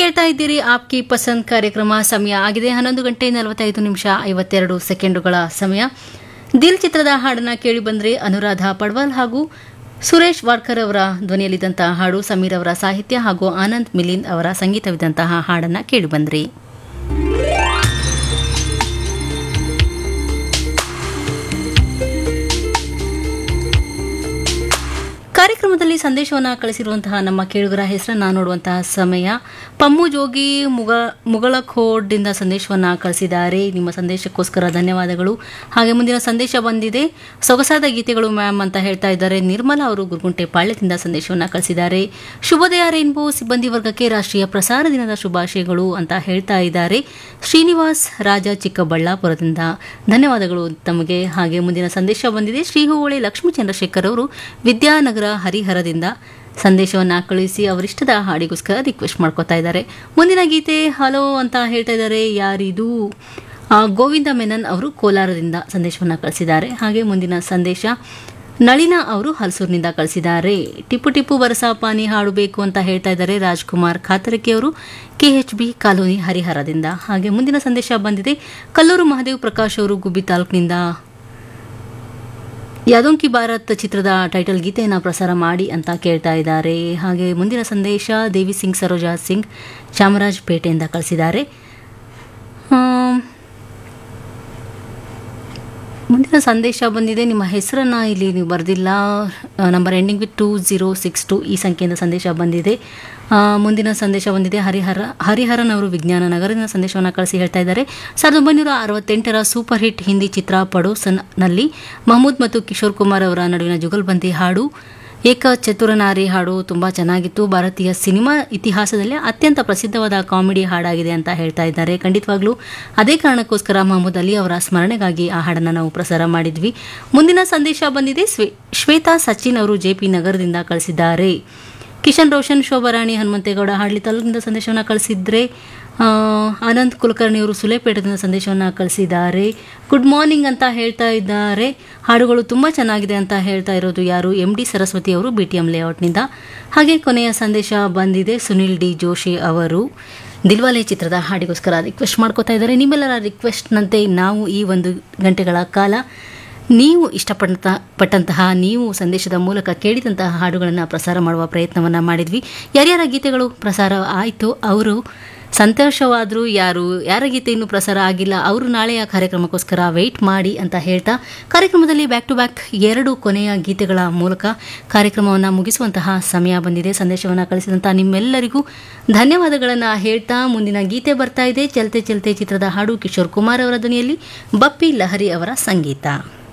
ಕೇಳ್ತಾ ಇದ್ದೀರಿ ಆಪ್ಕಿ ಪಸಂದ್ ಕಾರ್ಯಕ್ರಮ ಸಮಯ ಆಗಿದೆ ಹನ್ನೊಂದು ಗಂಟೆ ನಲವತ್ತೈದು ನಿಮಿಷ ಐವತ್ತೆರಡು ಸೆಕೆಂಡುಗಳ ಸಮಯ ದಿಲ್ ಚಿತ್ರದ ಹಾಡನ್ನ ಕೇಳಿ ಬಂದ್ರೆ ಅನುರಾಧ ಪಡ್ವಾಲ್ ಹಾಗೂ ಸುರೇಶ್ ವಾಡ್ಕರ್ ಅವರ ಧ್ವನಿಯಲ್ಲಿದ್ದಂತಹ ಹಾಡು ಸಮೀರ್ ಅವರ ಸಾಹಿತ್ಯ ಹಾಗೂ ಆನಂದ್ ಮಿಲಿಂದ್ ಅವರ ಸಂಗೀತವಿದ್ದಂತಹ ಹಾಡನ್ನ ಕೇಳಿ ಬಂದ್ರಿ ಕಾರ್ಯಕ್ರಮದಲ್ಲಿ ಸಂದೇಶವನ್ನು ಕಳಿಸಿರುವಂತಹ ನಮ್ಮ ಕೇಳುಗರ ಹೆಸರನ್ನ ನೋಡುವಂತಹ ಸಮಯ ಪಮ್ಮು ಜೋಗಿ ಮುಗ ಮುಗಳಖೋಡ್ದಿಂದ ಸಂದೇಶವನ್ನು ಕಳಿಸಿದ್ದಾರೆ ನಿಮ್ಮ ಸಂದೇಶಕ್ಕೋಸ್ಕರ ಧನ್ಯವಾದಗಳು ಹಾಗೆ ಮುಂದಿನ ಸಂದೇಶ ಬಂದಿದೆ ಸೊಗಸಾದ ಗೀತೆಗಳು ಮ್ಯಾಮ್ ಅಂತ ಹೇಳ್ತಾ ಇದ್ದಾರೆ ನಿರ್ಮಲಾ ಅವರು ಗುರುಗುಂಟೆ ಪಾಳ್ಯದಿಂದ ಸಂದೇಶವನ್ನು ಕಳಿಸಿದ್ದಾರೆ ಶುಭೋದಯ ರೈನ್ಬೋ ಸಿಬ್ಬಂದಿ ವರ್ಗಕ್ಕೆ ರಾಷ್ಟ್ರೀಯ ಪ್ರಸಾರ ದಿನದ ಶುಭಾಶಯಗಳು ಅಂತ ಹೇಳ್ತಾ ಇದ್ದಾರೆ ಶ್ರೀನಿವಾಸ್ ರಾಜ ಚಿಕ್ಕಬಳ್ಳಾಪುರದಿಂದ ಧನ್ಯವಾದಗಳು ತಮಗೆ ಹಾಗೆ ಮುಂದಿನ ಸಂದೇಶ ಬಂದಿದೆ ಶ್ರೀ ಹೂವಳಿ ಲಕ್ಷ್ಮೀ ಚಂದ್ರಶೇಖರ್ ಅವರು ವಿದ್ಯಾನಗರ ಹರಿಹರದಿಂದ ಸಂದೇಶವನ್ನು ಕಳುಹಿಸಿ ಅವರಿಷ್ಟದ ಹಾಡಿಗೋಸ್ಕರ ರಿಕ್ವೆಸ್ಟ್ ಮಾಡ್ಕೋತಾ ಇದ್ದಾರೆ ಮುಂದಿನ ಗೀತೆ ಹಲೋ ಅಂತ ಹೇಳ್ತಾ ಇದ್ದಾರೆ ಯಾರಿದು ಆ, ಗೋವಿಂದ ಮೆನನ್ ಅವರು ಕೋಲಾರದಿಂದ ಸಂದೇಶವನ್ನು ಕಳಿಸಿದ್ದಾರೆ ಹಾಗೆ ಮುಂದಿನ ಸಂದೇಶ ನಳಿನ ಅವರು ಹಲಸೂರಿನಿಂದ ಕಳಿಸಿದ್ದಾರೆ ಟಿಪ್ಪು ಟಿಪ್ಪು ಬರಸಾಪಾನಿ ಹಾಡು ಬೇಕು ಅಂತ ಹೇಳ್ತಾ ಇದ್ದಾರೆ ರಾಜ್ಕುಮಾರ್ ಖಾತರಕಿ ಅವರು ಕೆಎಚ್ ಬಿ ಕಾಲೋನಿ ಹರಿಹರದಿಂದ ಹಾಗೆ ಮುಂದಿನ ಸಂದೇಶ ಬಂದಿದೆ ಕಲ್ಲೂರು ಮಹದೇವ್ ಪ್ರಕಾಶ್ ಅವರು ಗುಬ್ಬಿ ತಾಲೂಕಿನಿಂದ ಯಾದೊಂಕಿ ಭಾರತ್ ಚಿತ್ರದ ಟೈಟಲ್ ಗೀತೆಯನ್ನು ಪ್ರಸಾರ ಮಾಡಿ ಅಂತ ಕೇಳ್ತಾ ಇದ್ದಾರೆ ಹಾಗೆ ಮುಂದಿನ ಸಂದೇಶ ದೇವಿ ಸಿಂಗ್ ಸರೋಜಾ ಸಿಂಗ್ ಚಾಮರಾಜಪೇಟೆಯಿಂದ ಕಳಿಸಿದ್ದಾರೆ ಆಮ್, ಮುಂದಿನ ಸಂದೇಶ ಬಂದಿದೆ ನಿಮ್ಮ ಹೆಸರನ್ನು ಇಲ್ಲಿ ನೀವು ಬರೆದಿಲ್ಲ number ending with two zero six two ಈ ಸಂಖ್ಯೆಯಿಂದ ಸಂದೇಶ ಬಂದಿದೆ ಆ, ಮುಂದಿನ ಸಂದೇಶ ಬಂದಿದೆ ಹರಿಹರ ಹರಿಹರನ್ ಅವರು ವಿಜ್ಞಾನ ನಗರದಿಂದ ಸಂದೇಶವನ್ನು ಕಳಿಸಿ ಹೇಳ್ತಾ ಇದ್ದಾರೆ ಸಾವಿರದ ಒಂಬೈನೂರ ಅರವತ್ತೆಂಟರ ಸೂಪರ್ ಹಿಟ್ ಹಿಂದಿ ಚಿತ್ರ ಪಡೋಸನ್ನಲ್ಲಿ ಮಹಮೂದ್ ಮತ್ತು ಕಿಶೋರ್ ಕುಮಾರ್ ಅವರ ನಡುವಿನ ಜುಗಲ್ಬಂದಿ ಹಾಡು ಏಕ ಚತುರನಾರಿ ಹಾಡು ತುಂಬ ಚೆನ್ನಾಗಿತ್ತು ಭಾರತೀಯ ಸಿನಿಮಾ ಇತಿಹಾಸದಲ್ಲಿ ಅತ್ಯಂತ ಪ್ರಸಿದ್ಧವಾದ ಕಾಮಿಡಿ ಹಾಡಾಗಿದೆ ಅಂತ ಹೇಳ್ತಾ ಇದ್ದಾರೆ ಖಂಡಿತವಾಗ್ಲೂ ಅದೇ ಕಾರಣಕ್ಕೋಸ್ಕರ ಮಹಮ್ಮದ್ ಅಲಿ ಅವರ ಸ್ಮರಣೆಗಾಗಿ ಆ ಹಾಡನ್ನು ನಾವು ಪ್ರಸಾರ ಮಾಡಿದ್ವಿ ಮುಂದಿನ ಸಂದೇಶ ಬಂದಿದೆ ಸ್ವೆ- ಶ್ವೇತಾ ಸಚಿನ್ ಅವರು ಜೆ ಪಿ ನಗರದಿಂದ ಕಳಿಸಿದ್ದಾರೆ ಕಿಶನ್ ರೋಷನ್ ಶೋಭಾರಾಣಿ ಹನುಮಂತೇಗೌಡ ಹಾಡ್ಲಿ ತಾಲೂಕಿನಿಂದ ಸಂದೇಶವನ್ನು ಕಳಿಸಿದ್ರೆ ಆ, ಆನಂದ್ ಕುಲಕರ್ಣಿ ಅವರು ಸುಲೇಪೇಟದಿಂದ ಸಂದೇಶವನ್ನು ಕಳಿಸಿದ್ದಾರೆ ಗುಡ್ ಮಾರ್ನಿಂಗ್ ಅಂತ ಹೇಳ್ತಾ ಇದ್ದಾರೆ ಹಾಡುಗಳು ತುಂಬ ಚೆನ್ನಾಗಿದೆ ಅಂತ ಹೇಳ್ತಾ ಇರೋದು ಯಾರು ಎಂ ಡಿ ಸರಸ್ವತಿ ಅವರು ಬಿ ಟಿ ಎಂ ಲೇಔಟ್ನಿಂದ ಹಾಗೆ ಕೊನೆಯ ಸಂದೇಶ ಬಂದಿದೆ ಸುನಿಲ್ ಡಿ ಜೋಶಿ ಅವರು ದಿಲ್ವಾಲೆ ಚಿತ್ರದ ಹಾಡಿಗೋಸ್ಕರ ರಿಕ್ವೆಸ್ಟ್ ಮಾಡ್ಕೋತಾ ಇದ್ದಾರೆ ನಿಮ್ಮೆಲ್ಲರ ರಿಕ್ವೆಸ್ಟ್ನಂತೆ ನಾವು ಈ ಒಂದು ಗಂಟೆಗಳ ಕಾಲ ನೀವು ಇಷ್ಟಪಟ್ಟಂತ ಪಟ್ಟಂತಹ ನೀವು ಸಂದೇಶದ ಮೂಲಕ ಕೇಳಿದಂತಹ ಹಾಡುಗಳನ್ನು ಪ್ರಸಾರ ಮಾಡುವ ಪ್ರಯತ್ನವನ್ನು ಮಾಡಿದ್ವಿ ಯಾರ್ಯಾರ ಗೀತೆಗಳು ಪ್ರಸಾರ ಆಯಿತು ಅವರು ಸಂತೋಷವಾದರೂ ಯಾರು ಯಾರ ಗೀತೆ ಇನ್ನೂ ಪ್ರಸಾರ ಆಗಿಲ್ಲ ಅವರು ನಾಳೆಯ ಕಾರ್ಯಕ್ರಮಕ್ಕೋಸ್ಕರ ವೆಯ್ಟ್ ಮಾಡಿ ಅಂತ ಹೇಳ್ತಾ ಕಾರ್ಯಕ್ರಮದಲ್ಲಿ ಬ್ಯಾಕ್ ಟು ಬ್ಯಾಕ್ ಎರಡು ಕೊನೆಯ ಗೀತೆಗಳ ಮೂಲಕ ಕಾರ್ಯಕ್ರಮವನ್ನು ಮುಗಿಸುವಂತಹ ಸಮಯ ಬಂದಿದೆ ಸಂದೇಶವನ್ನು ಕಳಿಸಿದಂಥ ನಿಮ್ಮೆಲ್ಲರಿಗೂ ಧನ್ಯವಾದಗಳನ್ನು ಹೇಳ್ತಾ ಮುಂದಿನ ಗೀತೆ ಬರ್ತಾ ಇದೆ ಚಲ್ತೆ ಚಲ್ತೆ ಚಿತ್ರದ ಹಾಡು ಕಿಶೋರ್ ಕುಮಾರ್ ಅವರ ಧ್ವನಿಯಲ್ಲಿ ಬಪ್ಪಿ ಲಹರಿ ಅವರ ಸಂಗೀತ